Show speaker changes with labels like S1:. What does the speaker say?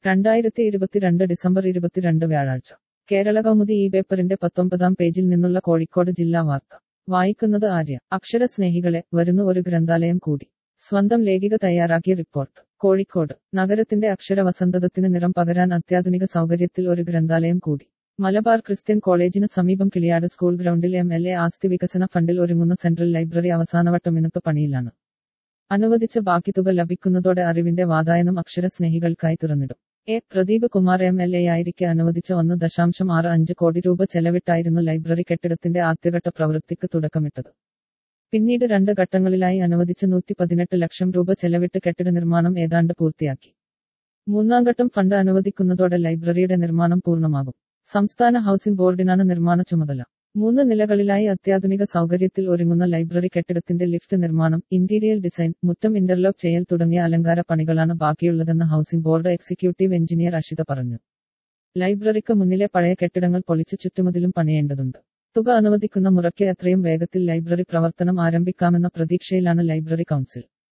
S1: രണ്ടായിരത്തി ഇരുപത്തിരണ്ട് ഡിസംബർ ഇരുപത്തിരണ്ട് വ്യാഴാഴ്ച കേരള കൗമുദി ഈ പേപ്പറിന്റെ പത്തൊമ്പതാം പേജിൽ നിന്നുള്ള കോഴിക്കോട് ജില്ലാ വാർത്ത വായിക്കുന്നത് ആര്യ അക്ഷരസ്നേഹികളെ വരുന്നു ഒരു ഗ്രന്ഥാലയം കൂടി സ്വന്തം ലേഖിക തയ്യാറാക്കിയ റിപ്പോർട്ട് കോഴിക്കോട് നഗരത്തിന്റെ അക്ഷരവസന്തതത്തിന് നിറം പകരാൻ അത്യാധുനിക സൗകര്യത്തിൽ ഒരു ഗ്രന്ഥാലയം കൂടി മലബാർ ക്രിസ്ത്യൻ കോളേജിന് സമീപം കിളിയാട് സ്കൂൾ ഗ്രൗണ്ടിൽ എം എൽ എ ആസ്തി വികസന ഫണ്ടിൽ ഒരുങ്ങുന്ന സെൻട്രൽ ലൈബ്രറി അവസാനവട്ട മിനുക്ക് പണിയിലാണ് അനുവദിച്ച ബാക്കി തുക ലഭിക്കുന്നതോടെ അറിവിന്റെ വാതായനം അക്ഷരസ്നേഹികൾക്കായി തുറന്നിടും A Pradeep Kumar M L A ആയിരിക്കെ അനുവദിച്ച ഒന്ന് ദശാംശം ആറ് അഞ്ച് കോടി രൂപ ചെലവിട്ടായിരുന്നു ലൈബ്രറി കെട്ടിടത്തിന്റെ ആദ്യഘട്ട പ്രവൃത്തിക്ക് തുടക്കമിട്ടത് പിന്നീട് രണ്ട് ഘട്ടങ്ങളിലായി അനുവദിച്ച നൂറ്റി പതിനെട്ട് ലക്ഷം രൂപ ചെലവിട്ട് കെട്ടിട നിർമ്മാണം ഏതാണ്ട് പൂർത്തിയാക്കി മൂന്നാം ഘട്ടം ഫണ്ട് അനുവദിക്കുന്നതോടെ ലൈബ്രറിയുടെ നിർമ്മാണം പൂർണ്ണമാകും സംസ്ഥാന ഹൗസിംഗ് ബോർഡിനാണ് നിർമ്മാണ ചുമതല മൂന്ന് നിലകളിലായി അത്യാധുനിക സൗകര്യത്തിൽ ഒരുങ്ങുന്ന ലൈബ്രറി കെട്ടിടത്തിന്റെ ലിഫ്റ്റ് നിർമ്മാണം ഇന്റീരിയർ ഡിസൈൻ മുറ്റം ഇന്റർലോക്ക് ചെയ്യൽ തുടങ്ങിയ അലങ്കാര പണികളാണ് ബാക്കിയുള്ളതെന്ന് housing board executive engineer Ashitha പറഞ്ഞു ലൈബ്രറിക്ക് മുന്നിലെ പഴയ കെട്ടിടങ്ങൾ പൊളിച്ച് ചുറ്റുമതിലും പണിയേണ്ടതുണ്ട് തുക അനുവദിക്കുന്ന മുറയ്ക്ക് എത്രയും വേഗത്തിൽ ലൈബ്രറി പ്രവർത്തനം ആരംഭിക്കാമെന്ന പ്രതീക്ഷയിലാണ് ലൈബ്രറി കൗൺസിൽ